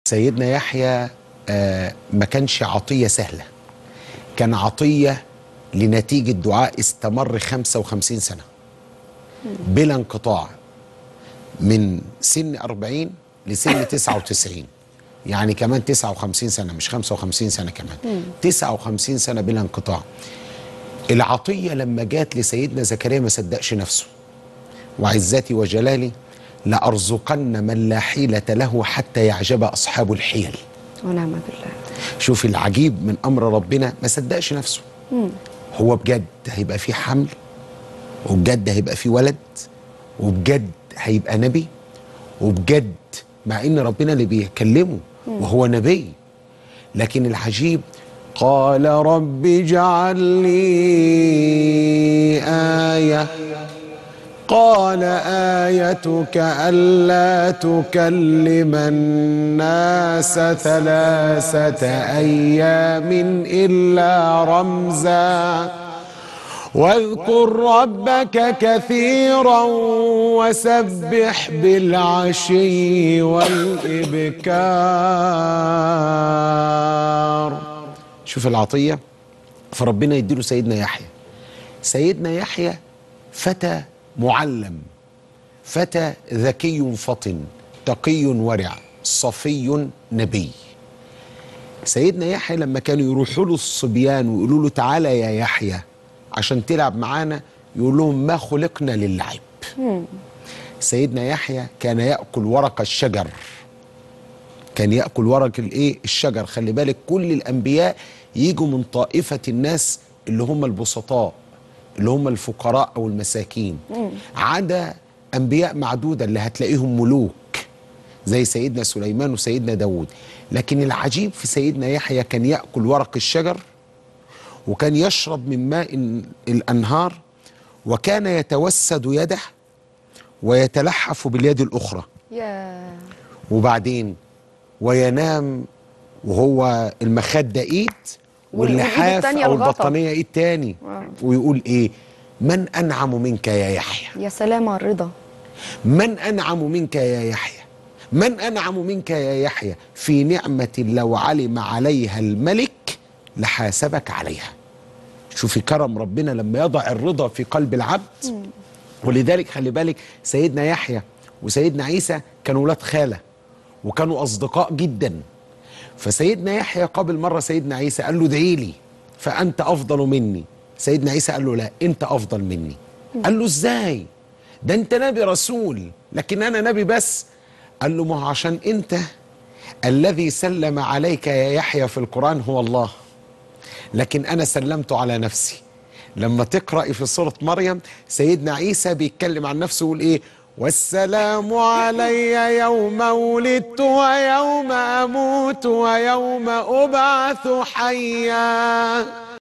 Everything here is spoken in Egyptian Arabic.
سيدنا يحيى آه، ما كانش عطية سهلة كان عطية لنتيجة دعاء استمر 55 سنة بلا انقطاع من سن 40 لسن 99 يعني كمان 59 سنة مش 55 سنة كمان 59 سنة بلا انقطاع العطية لما جات لسيدنا زكريا ما صدقش نفسه وعزتي وجلالي لأرزقن من لا حيلة له حتى يعجب أصحاب الحيل ونعم بالله شوف العجيب من أمر ربنا ما صدقش نفسه هو بجد هيبقى فيه حمل وبجد هيبقى فيه ولد وبجد هيبقى نبي وبجد مع ان ربنا اللي بيكلمه وهو نبي لكن العجيب قال رب اجعل لي آية قال آيتك ألا تكلم الناس ثلاثة أيام إلا رمزا واذكر ربك كثيرا وسبح بالعشي والإبكار شوف العطية فربنا يديله سيدنا يحيى سيدنا يحيى فتى معلم فتى ذكي فطن تقي ورع صفي نبي سيدنا يحيى لما كانوا يروحوا له الصبيان ويقولوا له تعالى يا يحيى عشان تلعب معانا يقول لهم ما خلقنا للعب سيدنا يحيى كان ياكل ورق الشجر كان ياكل ورق الايه الشجر خلي بالك كل الانبياء يجوا من طائفه الناس اللي هم البسطاء اللي هم الفقراء او المساكين عدا انبياء معدوده اللي هتلاقيهم ملوك زي سيدنا سليمان وسيدنا داود لكن العجيب في سيدنا يحيى كان ياكل ورق الشجر وكان يشرب من ماء الانهار وكان يتوسد يده ويتلحف باليد الاخرى يا وبعدين وينام وهو المخده ايد والإيد واللحاف التانية او الغطا. البطانيه ايد تاني آه. ويقول ايه من انعم منك يا يحيى يا سلام على الرضا من انعم منك يا يحيى من انعم منك يا يحيى في نعمه لو علم عليها الملك لحاسبك عليها شوفي كرم ربنا لما يضع الرضا في قلب العبد ولذلك خلي بالك سيدنا يحيى وسيدنا عيسى كانوا ولاد خاله وكانوا اصدقاء جدا فسيدنا يحيى قابل مره سيدنا عيسى قال له ادعي لي فانت افضل مني سيدنا عيسى قال له لا انت افضل مني قال له ازاي ده انت نبي رسول لكن انا نبي بس قال له ما هو عشان انت الذي سلم عليك يا يحيى في القران هو الله لكن انا سلمت على نفسي لما تقرأي في سورة مريم سيدنا عيسى بيتكلم عن نفسه يقول ايه والسلام علي يوم ولدت ويوم اموت ويوم ابعث حيا